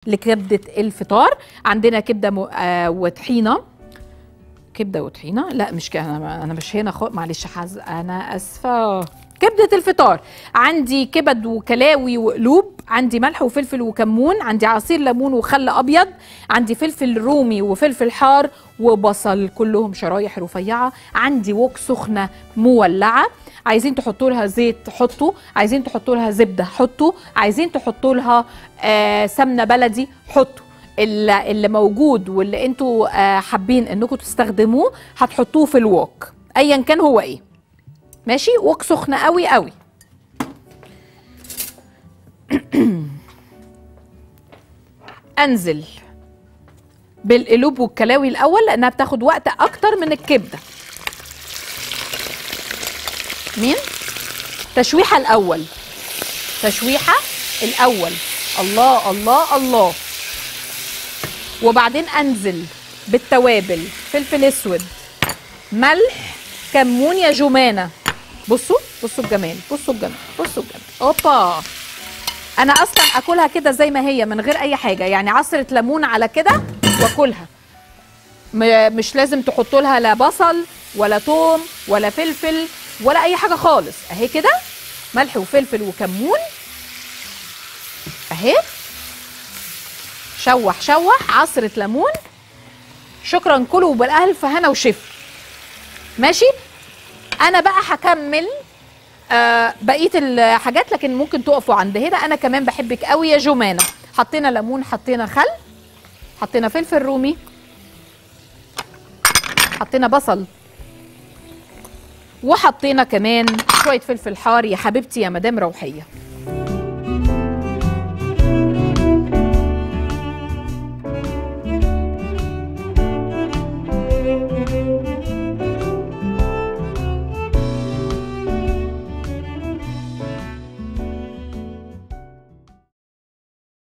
لكبده الفطار عندنا كبده م... آه وطحينه كبده وطحينه لا مش كده انا انا مش هنا خو... معلش حز انا اسفه كبده الفطار عندي كبد وكلاوي وقلوب عندي ملح وفلفل وكمون عندي عصير ليمون وخل ابيض عندي فلفل رومي وفلفل حار وبصل كلهم شرايح رفيعه عندي وok سخنه مولعه عايزين تحطوا لها زيت حطوا عايزين تحطوا لها زبده حطوا عايزين تحطوا لها آه سمنه بلدي حطوا اللي, اللي موجود واللي انتوا آه حابين انكم تستخدموه هتحطوه في الوok ايا كان هو ايه ماشي وok سخنه قوي قوي انزل بالقلوب والكلاوي الاول لانها بتاخد وقت اكتر من الكبده مين تشويحه الاول تشويحه الاول الله الله الله وبعدين انزل بالتوابل فلفل اسود ملح كمون يا جمانه بصوا بصوا الجمال بصوا الجمال بصوا الجمال اوبا انا اصلا اكلها كده زي ما هي من غير اي حاجه يعني عصره ليمون على كده واكلها م- مش لازم تحطوا لها لا بصل ولا توم ولا فلفل ولا اي حاجه خالص اهي كده ملح وفلفل وكمون اهي شوح شوح عصره ليمون شكرا كلوا بالالف هنا وشفا ماشي انا بقى هكمل آه بقيه الحاجات لكن ممكن تقفوا عند هنا انا كمان بحبك قوي يا جمانه حطينا ليمون حطينا خل حطينا فلفل رومي حطينا بصل وحطينا كمان شويه فلفل حار يا حبيبتي يا مدام روحيه